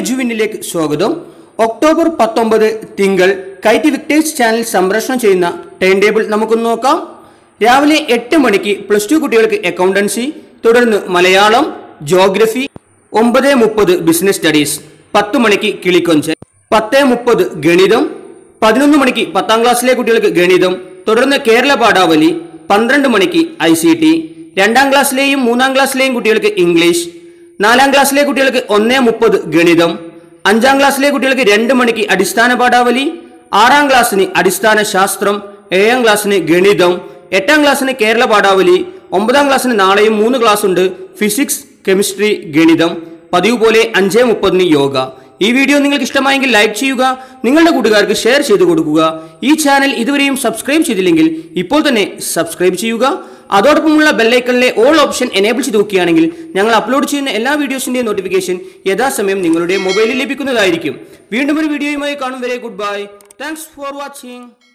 എജുവിനിലേക്ക് സ്വാഗതം ഒക്ടോബർ പത്തൊമ്പത് തിങ്കൾ കൈറ്റ് വിക്ടേഴ്സ് ചാനൽ സംപ്രേഷണം ചെയ്യുന്ന ടൈം ടേബിൾ നമുക്കൊന്ന് നോക്കാം രാവിലെ എട്ട് മണിക്ക് പ്ലസ് ടു കുട്ടികൾക്ക് അക്കൗണ്ടൻസി തുടർന്ന് മലയാളം ജോഗ്രഫി ഒമ്പത് മുപ്പത് ബിസിനസ് സ്റ്റഡീസ് പത്ത് മണിക്ക് കിളിക്കൊഞ്ച് പത്ത് മുപ്പത് ഗണിതം പതിനൊന്ന് മണിക്ക് പത്താം ക്ലാസ്സിലെ കുട്ടികൾക്ക് ഗണിതം തുടർന്ന് കേരള പാഠാവലി പന്ത്രണ്ട് മണിക്ക് ഐ സി ടി രണ്ടാം ക്ലാസ്സിലെയും മൂന്നാം ക്ലാസ്സിലെയും കുട്ടികൾക്ക് ഇംഗ്ലീഷ് നാലാം ക്ലാസ്സിലെ കുട്ടികൾക്ക് ഒന്നേ മുപ്പത് ഗണിതം അഞ്ചാം ക്ലാസ്സിലെ കുട്ടികൾക്ക് രണ്ട് മണിക്ക് അടിസ്ഥാന പാഠാവലി ആറാം ക്ലാസ്സിന് അടിസ്ഥാന ശാസ്ത്രം ഏഴാം ക്ലാസ്സിന് ഗണിതം എട്ടാം ക്ലാസ്സിന് കേരള പാഠാവലി ഒമ്പതാം ക്ലാസ്സിന് നാളെയും മൂന്ന് ക്ലാസ് ഉണ്ട് ഫിസിക്സ് കെമിസ്ട്രി ഗണിതം പതിവ് പോലെ അഞ്ചേ മുപ്പതിന് യോഗ ഈ വീഡിയോ നിങ്ങൾക്ക് ഇഷ്ടമായെങ്കിൽ ലൈക്ക് ചെയ്യുക നിങ്ങളുടെ കൂട്ടുകാർക്ക് ഷെയർ ചെയ്തു കൊടുക്കുക ഈ ചാനൽ ഇതുവരെയും സബ്സ്ക്രൈബ് ചെയ്തില്ലെങ്കിൽ ഇപ്പോൾ തന്നെ സബ്സ്ക്രൈബ് ചെയ്യുക അതോടൊപ്പമുള്ള ബെല്ലൈക്കണിലെ ഓൾ ഓപ്ഷൻ എനേബിൾ ചെയ്ത് നോക്കുകയാണെങ്കിൽ ഞങ്ങൾ അപ്ലോഡ് ചെയ്യുന്ന എല്ലാ വീഡിയോസിന്റെയും നോട്ടിഫിക്കേഷൻ യഥാസമയം നിങ്ങളുടെ മൊബൈലിൽ ലഭിക്കുന്നതായിരിക്കും വീണ്ടും ഒരു വീഡിയോയുമായി കാണും വരെ good bye thanks for watching